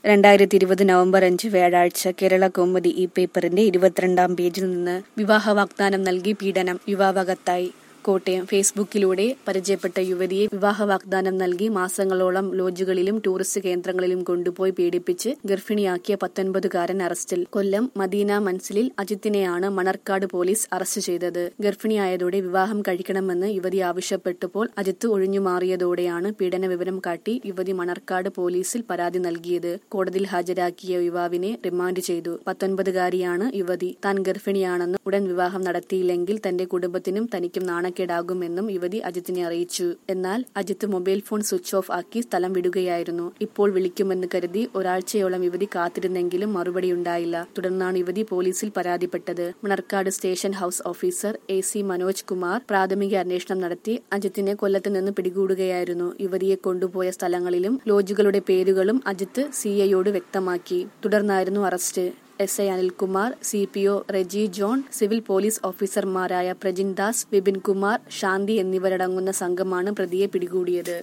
രണ്ടായിരത്തി ഇരുപത് നവംബർ അഞ്ച് വ്യാഴാഴ്ച കേരള കൗമുദി ഈ പേപ്പറിന്റെ ഇരുപത്തിരണ്ടാം പേജിൽ നിന്ന് വിവാഹ വാഗ്ദാനം നൽകി പീഡനം യുവാവകത്തായി കോട്ടയം ഫേസ്ബുക്കിലൂടെ പരിചയപ്പെട്ട യുവതിയെ വിവാഹ വാഗ്ദാനം നൽകി മാസങ്ങളോളം ലോഡ്ജുകളിലും ടൂറിസ്റ്റ് കേന്ദ്രങ്ങളിലും കൊണ്ടുപോയി പീഡിപ്പിച്ച് ഗർഭിണിയാക്കിയ പത്തൊൻപതുകാരൻ അറസ്റ്റിൽ കൊല്ലം മദീന മൻസിലിൽ അജിത്തിനെയാണ് മണർക്കാട് പോലീസ് അറസ്റ്റ് ചെയ്തത് ഗർഭിണിയായതോടെ വിവാഹം കഴിക്കണമെന്ന് യുവതി ആവശ്യപ്പെട്ടപ്പോൾ അജിത്ത് ഒഴിഞ്ഞുമാറിയതോടെയാണ് പീഡന വിവരം കാട്ടി യുവതി മണർക്കാട് പോലീസിൽ പരാതി നൽകിയത് കോടതിയിൽ ഹാജരാക്കിയ യുവാവിനെ റിമാൻഡ് ചെയ്തു പത്തൊൻപതുകാരിയാണ് യുവതി താൻ ഗർഭിണിയാണെന്നും ഉടൻ വിവാഹം നടത്തിയില്ലെങ്കിൽ തന്റെ കുടുംബത്തിനും തനിക്കും നാണക്കേടാകുമെന്നും യുവതി അജിത്തിനെ അറിയിച്ചു എന്നാൽ അജിത്ത് മൊബൈൽ ഫോൺ സ്വിച്ച് ഓഫ് ആക്കി സ്ഥലം വിടുകയായിരുന്നു ഇപ്പോൾ വിളിക്കുമെന്ന് കരുതി ഒരാഴ്ചയോളം യുവതി കാത്തിരുന്നെങ്കിലും മറുപടിയുണ്ടായില്ല തുടർന്നാണ് യുവതി പോലീസിൽ പരാതിപ്പെട്ടത് Manarcad station house officer A C Manoj Kumar പ്രാഥമിക അന്വേഷണം നടത്തി അജിത്തിനെ കൊല്ലത്ത് നിന്ന് പിടികൂടുകയായിരുന്നു യുവതിയെ കൊണ്ടുപോയ സ്ഥലങ്ങളിലും ലോഡ്ജുകളുടെ പേരുകളും അജിത്ത് സിഐയോട് വ്യക്തമാക്കി തുടർന്നായിരുന്നു arrest S I Anilkumar C P O Reji John civil police ഓഫീസർമാരായ പ്രജിൻ ദാസ് വിപിൻ കുമാർ ശാന്തി എന്നിവരടങ്ങുന്ന സംഘമാണ് പ്രതിയെ പിടികൂടിയത്